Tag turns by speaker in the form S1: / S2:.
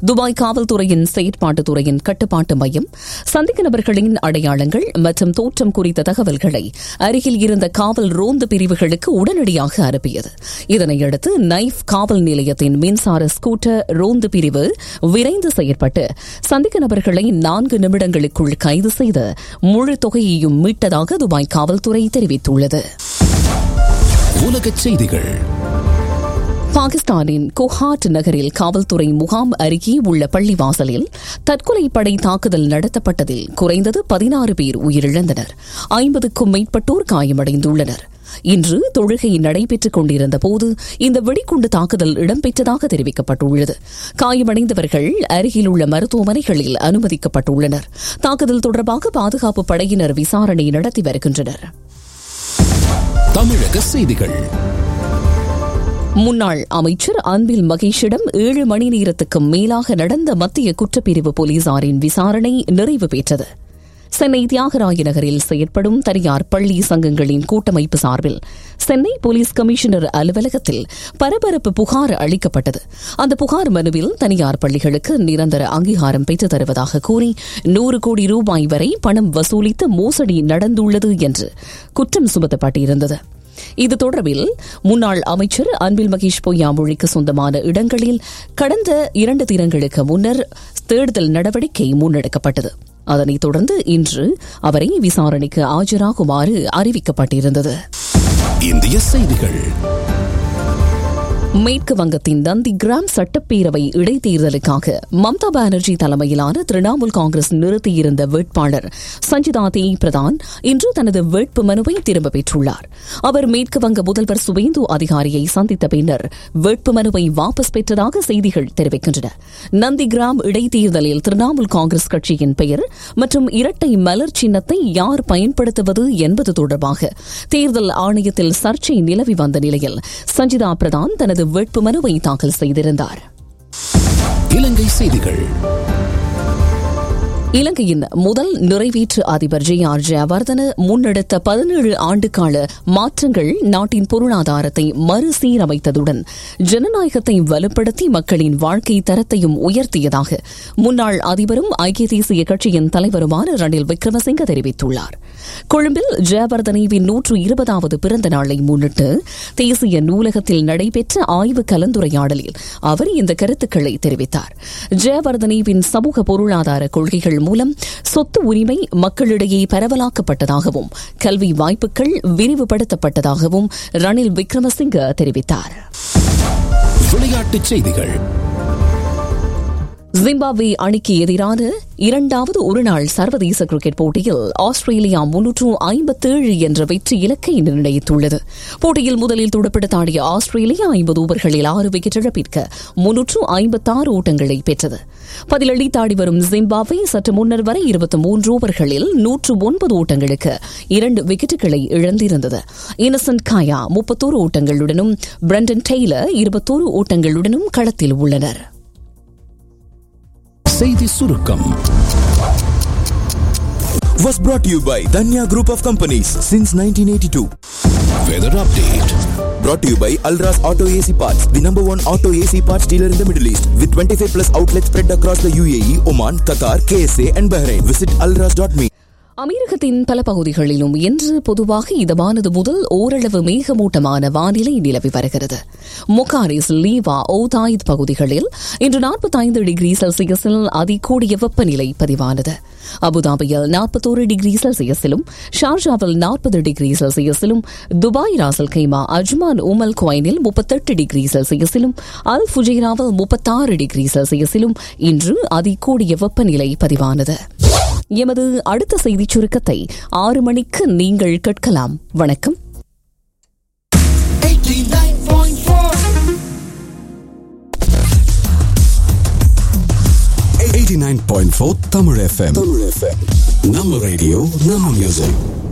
S1: Dubai காவல்துறையின் செயற்பாட்டுத் துறையின் கட்டுப்பாட்டு மையம் சந்திக்க நபர்களின் அடையாளங்கள் மற்றும் தோற்றம் குறித்த தகவல்களை அருகில் இருந்த காவல் ரோந்து பிரிவுகளுக்கு உடனடியாக அனுப்பியது இதனையடுத்து நைஃப் காவல் நிலையத்தின் மின்சார ஸ்கூட்டர் ரோந்து பிரிவு விரைந்து செயற்பட்டு சந்திக்க நபர்களை நான்கு நிமிடங்களுக்குள் கைது செய்து முழு தொகையையும் மீட்டதாக துபாய் காவல்துறை தெரிவித்துள்ளது
S2: உலகச் செய்திகள்
S1: பாகிஸ்தானின் குஹாட் நகரில் காவல்துறை முகாம் அருகே உள்ள பள்ளிவாசலில் தற்கொலை படை தாக்குதல் நடத்தப்பட்டதில் குறைந்தது பதினாறு பேர் உயிரிழந்தனர் ஐம்பதுக்கும் மேற்பட்டோர் காயமடைந்துள்ளனர் இன்று தொழுகை நடைபெற்றுக் கொண்டிருந்த போது இந்த வெடிகுண்டு தாக்குதல் இடம்பெற்றதாக தெரிவிக்கப்பட்டுள்ளது காயமடைந்தவர்கள் அருகில் உள்ள மருத்துவமனைகளில் அனுமதிக்கப்பட்டுள்ளனர் தாக்குதல் தொடர்பாக பாதுகாப்பு படையினர் விசாரணை நடத்தி வருகின்றனர்
S2: தமிழக செய்திகள்
S1: முன்னாள் அமைச்சர் அன்பில் மகேஷிடம் ஏழு மணி நேரத்துக்கு மேலாக நடந்த மத்திய குற்றப்பிரிவு போலீசாரின் விசாரணை நிறைவு பெற்றது சென்னை தியாகராய நகரில் செயற்படும் தனியார் பள்ளி சங்கங்களின் கூட்டமைப்பு சார்பில் சென்னை போலீஸ் கமிஷனர் அலுவலகத்தில் பரபரப்பு புகார் அளிக்கப்பட்டது அந்த புகார் மனுவில் தனியார் பள்ளிகளுக்கு நிரந்தர அங்கீகாரம் பெற்றுத் தருவதாக கூறி நூறு கோடி ரூபாய் வரை பணம் வசூலித்து மோசடி நடந்துள்ளது என்று குற்றம் சுமத்தப்பட்டிருந்தது இது தொடர்பில் முன்னாள் அமைச்சர் அன்பில் மகேஷ் பொய்யாமொழிக்கு சொந்தமான இடங்களில் கடந்த இரண்டு தினங்களுக்கு முன்னர் தேடுதல் நடவடிக்கை முன்னெடுக்கப்பட்டது அதனைத் தொடர்ந்து இன்று அவரை விசாரணைக்கு ஆஜராகுமாறு அறிவிக்கப்பட்டிருந்தது
S2: இந்திய செய்திகள்
S1: மேற்கு வங்கத்தின் நந்திகிராம் சட்டப்பேரவை இடைத்தேர்தலுக்காக மம்தா பானர்ஜி தலைமையிலான திரிணாமுல் காங்கிரஸ் நிறுத்தியிருந்த வேட்பாளர் சஞ்சிதா தே பிரதான் இன்று தனது வேட்பு மனுவை திரும்பப் பெற்றுள்ளார் அவர் மேற்கு வங்க முதல்வர் சுவேந்து அதிகாரியை சந்தித்த பின்னர் வேட்பு மனுவை வாபஸ் பெற்றதாக செய்திகள் தெரிவிக்கின்றன நந்திகிராம் இடைத்தேர்தலில் திரிணாமுல் காங்கிரஸ் கட்சியின் பெயர் மற்றும் இரட்டை மலர் சின்னத்தை யார் பயன்படுத்துவது என்பது தொடர்பாக தேர்தல் ஆணையத்தில் சர்ச்சை நிலவி வந்த நிலையில் சஞ்சிதா பிரதான் தனது வேட்பு மனுவை தாக்கல் செய்திருந்தார்
S2: இலங்கை செய்திகள்
S1: இலங்கையின் முதல் நிறைவேற்று அதிபர் ஜே ஆர் ஜெயவர்தன முன்னெடுத்த பதினேழு ஆண்டுகால மாற்றங்கள் நாட்டின் பொருளாதாரத்தை மறுசீரமைத்ததுடன் ஜனநாயகத்தை வலுப்படுத்தி மக்களின் வாழ்க்கை தரத்தையும் உயர்த்தியதாக முன்னாள் அதிபரும் ஐக்கிய தேசிய கட்சியின் தலைவருமான ரணில் விக்ரமசிங்க தெரிவித்துள்ளார் கொழும்பில் ஜெயவர்தனேவின் நூற்று இருபதாவது பிறந்த நாளை முன்னிட்டு தேசிய நூலகத்தில் நடைபெற்ற ஆய்வு கலந்துரையாடலில் அவர் இந்த கருத்துக்களை தெரிவித்தார் ஜெயவர்தனேவின் சமூக பொருளாதார கொள்கைகள் மூலம் சொத்து உரிமை மக்களிடையே பரவலாக்கப்பட்டதாகவும் கல்வி வாய்ப்புகள் விரிவுபடுத்தப்பட்டதாகவும் ரணில் விக்ரமசிங்க தெரிவித்தார்
S2: விளையாட்டுச் செய்திகள்
S1: ஜிம்பாப்வே அணிக்கு எதிரான இரண்டாவது ஒருநாள் சர்வதேச கிரிக்கெட் போட்டியில் ஆஸ்திரேலியா முன்னூற்று ஐம்பத்தேழு என்ற வெற்றி இலக்கை நிர்ணயித்துள்ளது போட்டியில் முதலில் துடுப்படுத்தாடிய ஆஸ்திரேலியா ஐம்பது ஓவர்களில் ஆறு விக்கெட் இழப்பிற்கு முன்னூற்று ஐம்பத்தாறு ஓட்டங்களை பெற்றது பதிலளித்தாடி வரும் ஜிம்பாப்வே சற்று முன்னர் வரை இருபத்தி மூன்று ஓவர்களில் நூற்று ஒன்பது ஓட்டங்களுக்கு இரண்டு விக்கெட்டுகளை இழந்திருந்தது இன்னசென்ட் காயா முப்பத்தோரு ஓட்டங்களுடனும் பிரண்டன் டெய்லர் இருபத்தோரு ஓட்டங்களுடனும் களத்தில் உள்ளனர்
S2: செய்தி சுருக்கம்
S3: was brought to you by Danya Group of Companies since 1982.
S2: Weather update
S3: Brought to you by Alras Auto AC Parts, the number one auto AC parts dealer in the Middle East, with 25 plus outlets spread across the UAE, Oman, Qatar, KSA, and Bahrain. Visit alras.me.
S1: அமீரகத்தின் பல பகுதிகளிலும் இன்று பொதுவாக இதமானது முதல் ஓரளவு மேகமூட்டமான வானிலை நிலவி வருகிறது மொகாரிஸ் லீவா ஓதாயித் பகுதிகளில் இன்று நாற்பத்தைந்து டிகிரி செல்சியஸில் அதிகூடிய வெப்பநிலை பதிவானது அபுதாபியில் நாற்பத்தோரு டிகிரி செல்சியஸிலும் ஷார்ஜாவில் நாற்பது டிகிரி செல்சியஸிலும் Dubai Ras al Khaimah Ajman Umm al குவைனில் முப்பத்தெட்டு டிகிரி செல்சியஸிலும் அல் ஃபுஜைராவில் முப்பத்தாறு டிகிரி செல்சியஸிலும் இன்று அதிகூடிய வெப்பநிலை பதிவானது எமது அடுத்த செய்திச் சுருக்கத்தை ஆறு மணிக்கு நீங்கள் கேட்கலாம் வணக்கம்
S3: 89.4 Tamil FM. Tamil FM. Number radio, number music.